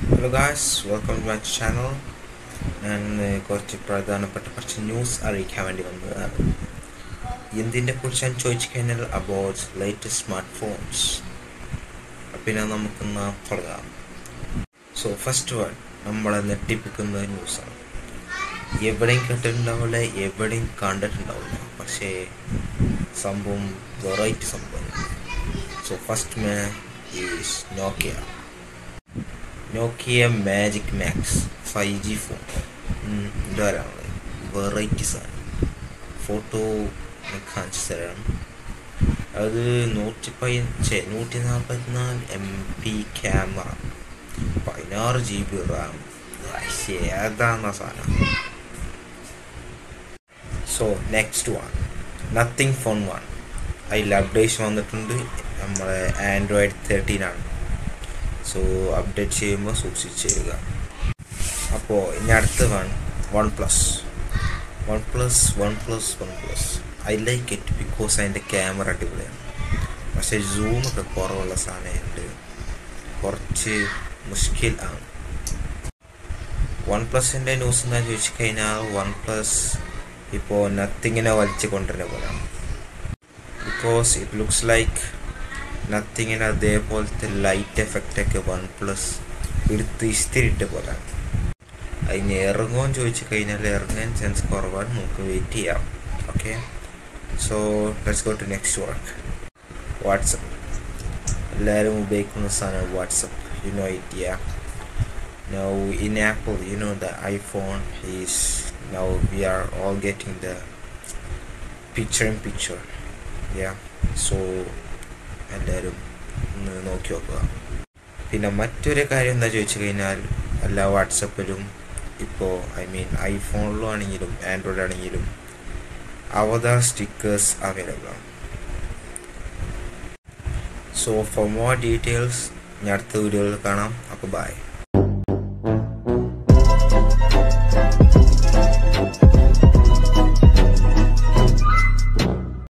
Hello guys welcome to my channel ഞാൻ ഏഹ്, കുറച്ച് പ്രധാനപ്പെട്ട കുറച്ച് ന്യൂസ് അറിയിക്കാൻ വേണ്ടി വന്നതാണ് എന്തിനെ കുറിച്ചാണ് ചോദിച്ചു കഴിഞ്ഞാൽ അബൌട്ട് ലേറ്റസ്റ്റ് സ്മാർട്ട് ഫോൺസ് പിന്നെ നമുക്കൊന്ന് തുടങ്ങാം സോ ഫസ്റ്റ് വൺ നമ്മളെ നെട്ടിപ്പിക്കുന്ന ന്യൂസാണ് എവിടെയും കേട്ടിട്ടുണ്ടാവില്ല എവിടെയും കണ്ടിട്ടുണ്ടാവില്ല പക്ഷേ സംഭവം വെറൈറ്റി സംഭവം so first may is Nokia Nokia magic max five G phone ഇതാരാണ് വെറൈറ്റി സാധനം ഫോട്ടോ കാണിച്ചു തരാം അത് നൂറ്റി പതിനഞ്ച് നൂറ്റി നാൽപ്പത്തിനാല് എം പി ക്യാമറ പതിനാറ് ജി ബി റാം ഏതാന്ന സാധനം so next one nothing phone one അതിൽ അപ്ഡേഷൻ വന്നിട്ടുണ്ട് നമ്മുടെ ആൻഡ്രോയിഡ് തേർട്ടീൻ ആണ് സോ അപ്ഡേറ്റ് ചെയ്യുമ്പോൾ സൂക്ഷിച്ച് ചെയ്യുക അപ്പോൾ ഇനി അടുത്ത one one plus one plus one plus one plus I like it because അതിൻ്റെ ക്യാമറ അടിപൊളിയാണ് പക്ഷേ സൂമൊക്കെ കുറവുള്ള സാധനമുണ്ട് കുറച്ച് മുഷ്കിൽ ആണ് വൺ പ്ലസിൻ്റെ ന്യൂസ് എന്താ ചോദിച്ചു കഴിഞ്ഞാൽ വൺ പ്ലസ് ഇപ്പോൾ നത്തിങ്ങിനെ വലിച്ചു കൊണ്ടുവരുന്ന പോലെയാണ് ബിക്കോസ് ഇറ്റ് ലുക്സ് ലൈക്ക് നത്തിങ്ങിന് അതേപോലത്തെ ലൈറ്റ് എഫക്റ്റ് ഒക്കെ വൺ പ്ലസ് എടുത്ത് ഇസ്തിരിട്ട പോലെ അതിന് ഇറങ്ങുമെന്ന് ചോദിച്ചു കഴിഞ്ഞാൽ ഇറങ്ങാൻ ചാൻസ് കുറവാണ് നമുക്ക് വെയിറ്റ് ചെയ്യാം okay so let's go to next work WhatsApp എല്ലാവരും ഉപയോഗിക്കുന്ന സാധനം WhatsApp you know it yeah Now in Apple, you know the iPhone is now we are all getting the picture in picture. Yeah. So എല്ലാവരും ഒന്ന് നോക്കി നോക്കുക പിന്നെ മറ്റൊരു കാര്യം എന്താ ചോദിച്ചു കഴിഞ്ഞാൽ എല്ലാ വാട്സപ്പിലും ഇപ്പോൾ ഐ മീൻ ഐഫോണിലും ആണെങ്കിലും ആൻഡ്രോയിഡ് ആണെങ്കിലും അവതാർ സ്റ്റിക്കേഴ്സ് അവൈലബിൾ ആണ് സോ ഫോർ മോർ ഡീറ്റെയിൽസ് ഞാൻ അടുത്ത വീഡിയോയിൽ കാണാം അപ്പോൾ ബൈ